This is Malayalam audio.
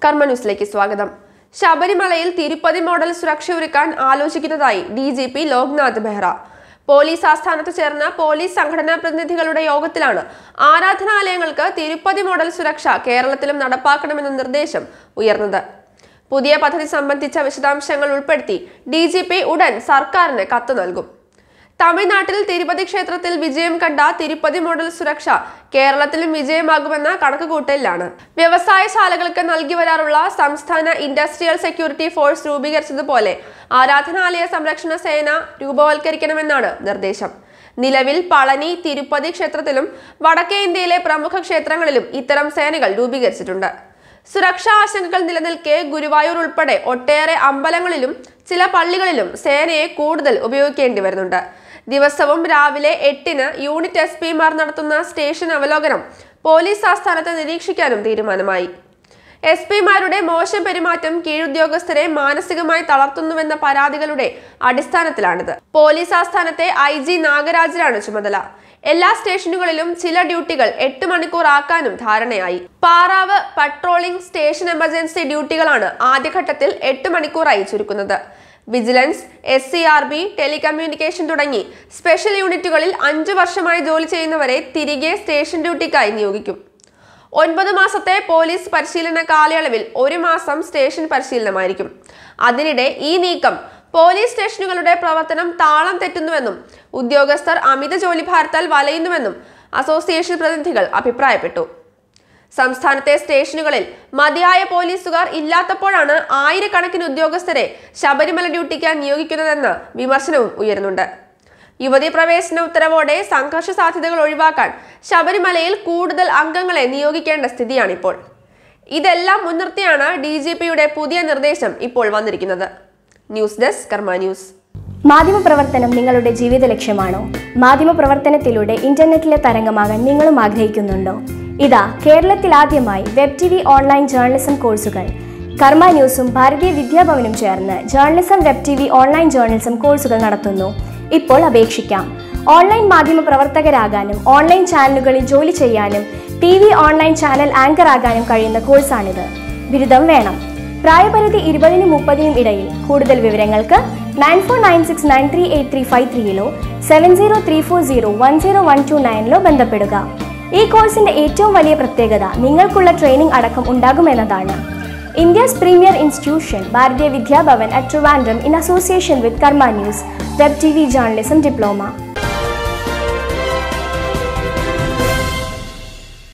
കർമ്മ ന്യൂസിലേക്ക് സ്വാഗതം ശബരിമലയിൽ തിരുപ്പതി മോഡൽ സുരക്ഷ ഒരുക്കാൻ ആലോചിക്കുന്നതായി D G P Loknath Behera police ആസ്ഥാനത്ത് ചേർന്ന പോലീസ് സംഘടനാ പ്രതിനിധികളുടെ യോഗത്തിലാണ് ആരാധനാലയങ്ങൾക്ക് തിരുപ്പതി മോഡൽ സുരക്ഷ കേരളത്തിലും നടപ്പാക്കണമെന്ന നിർദ്ദേശം ഉയർന്നത് പുതിയ പദ്ധതി സംബന്ധിച്ച വിശദാംശങ്ങൾ ഉൾപ്പെടുത്തി ഡി ജി പി ഉടൻ സർക്കാരിന് കത്ത് നൽകും തമിഴ്നാട്ടിൽ തിരുപ്പതി ക്ഷേത്രത്തിൽ വിജയം കണ്ട തിരുപ്പതി മോഡൽ സുരക്ഷ കേരളത്തിലും വിജയമാകുമെന്ന കണക്കുകൂട്ടലിലാണ് വ്യവസായശാലകൾക്ക് നൽകി വരാറുള്ള സംസ്ഥാന ഇൻഡസ്ട്രിയൽ സെക്യൂരിറ്റി ഫോഴ്സ് രൂപീകരിച്ചതുപോലെ ആരാധനാലയ സംരക്ഷണ സേന രൂപവൽക്കരിക്കണമെന്നാണ് നിർദ്ദേശം നിലവിൽ പളനി തിരുപ്പതി ക്ഷേത്രത്തിലും വടക്കേ ഇന്ത്യയിലെ പ്രമുഖ ക്ഷേത്രങ്ങളിലും ഇത്തരം സേനകൾ രൂപീകരിച്ചിട്ടുണ്ട് സുരക്ഷാ ആശങ്കകൾ നിലനിൽക്കെ ഗുരുവായൂർ ഉൾപ്പെടെ ഒട്ടേറെ അമ്പലങ്ങളിലും ചില പള്ളികളിലും സേനയെ കൂടുതൽ ഉപയോഗിക്കേണ്ടി വരുന്നുണ്ട് ദിവസവും രാവിലെ എട്ടിന് യൂണിറ്റ് എസ് പിമാർ നടത്തുന്ന സ്റ്റേഷൻ അവലോകനം പോലീസ് ആസ്ഥാനത്ത് നിരീക്ഷിക്കാനും തീരുമാനമായി എസ് പിമാരുടെ മോശം പെരുമാറ്റം കീഴുദ്യോഗസ്ഥരെ മാനസികമായി തളർത്തുന്നുവെന്ന പരാതികളുടെ അടിസ്ഥാനത്തിലാണിത് പോലീസ് ആസ്ഥാനത്തെ ഐ ജി നാഗരാജനാണ് ചുമതല എല്ലാ സ്റ്റേഷനുകളിലും ചില ഡ്യൂട്ടികൾ എട്ട് മണിക്കൂർ ആക്കാനും ധാരണയായി പാറാവ് പട്രോളിംഗ് സ്റ്റേഷൻ എമർജൻസി ഡ്യൂട്ടികളാണ് ആദ്യഘട്ടത്തിൽ എട്ട് മണിക്കൂറായി ചുരുക്കുന്നത് vigilance S C R B telecommunication തുടങ്ങി സ്പെഷ്യൽ യൂണിറ്റുകളിൽ അഞ്ചു വർഷമായി ജോലി ചെയ്യുന്നവരെ തിരികെ സ്റ്റേഷൻ ഡ്യൂട്ടിക്കായി നിയോഗിക്കും ഒൻപത് മാസത്തെ പോലീസ് പരിശീലന കാലയളവിൽ ഒരു മാസം സ്റ്റേഷൻ പരിശീലനമായിരിക്കും അതിനിടെ ഈ നീക്കം പോലീസ് സ്റ്റേഷനുകളുടെ പ്രവർത്തനം താളം തെറ്റുന്നുവെന്നും ഉദ്യോഗസ്ഥർ അമിത ജോലിഭാരത്താൽ വലയുന്നുവെന്നും അസോസിയേഷൻ പ്രതിനിധികൾ അഭിപ്രായപ്പെട്ടു സംസ്ഥാനത്തെ സ്റ്റേഷനുകളിൽ മതിയായ പോലീസുകാർ ഇല്ലാത്തപ്പോഴാണ് ആയിരക്കണക്കിന് ഉദ്യോഗസ്ഥരെ ശബരിമല ഡ്യൂട്ടിക്ക് നിയോഗിക്കുന്നതെന്ന് വിമർശനവും ഉയരുന്നുണ്ട് യുവതി പ്രവേശന ഉത്തരവോടെ സംഘർഷ സാധ്യതകൾ ഒഴിവാക്കാൻ ശബരിമലയിൽ കൂടുതൽ അംഗങ്ങളെ നിയോഗിക്കേണ്ട സ്ഥിതിയാണിപ്പോൾ ഇതെല്ലാം മുൻനിർത്തിയാണ് ഡി ജി പിയുടെ പുതിയ നിർദ്ദേശം ഇപ്പോൾ വന്നിരിക്കുന്നത് ന്യൂസ് ഡെസ്ക് കർമ്മ ന്യൂസ് മാധ്യമപ്രവർത്തനം നിങ്ങളുടെ ജീവിത ലക്ഷ്യമാണോ മാധ്യമപ്രവർത്തനത്തിലൂടെ ഇന്റർനെറ്റിലെ തരംഗമാകാൻ നിങ്ങളും ആഗ്രഹിക്കുന്നുണ്ടോ ഇതാ കേരളത്തിൽ ആദ്യമായി web T V online journalism കോഴ്സുകൾ കർമ്മ ന്യൂസും ഭാരതീയ വിദ്യാഭവനും ചേർന്ന് journalism web T V online journalism കോഴ്സുകൾ നടത്തുന്നു ഇപ്പോൾ അപേക്ഷിക്കാം ഓൺലൈൻ മാധ്യമ പ്രവർത്തകരാകാനും ഓൺലൈൻ ചാനലുകളിൽ ജോലി ചെയ്യാനും T V online channel anchor ആകാനും കഴിയുന്ന കോഴ്സാണിത് ബിരുദം വേണം പ്രായപരിധി ഇരുപതിനും മുപ്പതിനും ഇടയിൽ കൂടുതൽ വിവരങ്ങൾക്ക് nine four nine six nine three eight three five ത്രീയിലോ seven zero three four zero one zero one two നയനിലോ ബന്ധപ്പെടുക ഈ കോഴ്സിന്റെ ഏറ്റവും വലിയ പ്രത്യേകത നിങ്ങൾക്കുള്ള ട്രെയിനിംഗ് അടക്കം ഉണ്ടാകുമെന്നതാണ് India's premier institution Bharatiya Vidya Bhavan at Trivandrum in association with Karma news web T V journalism diploma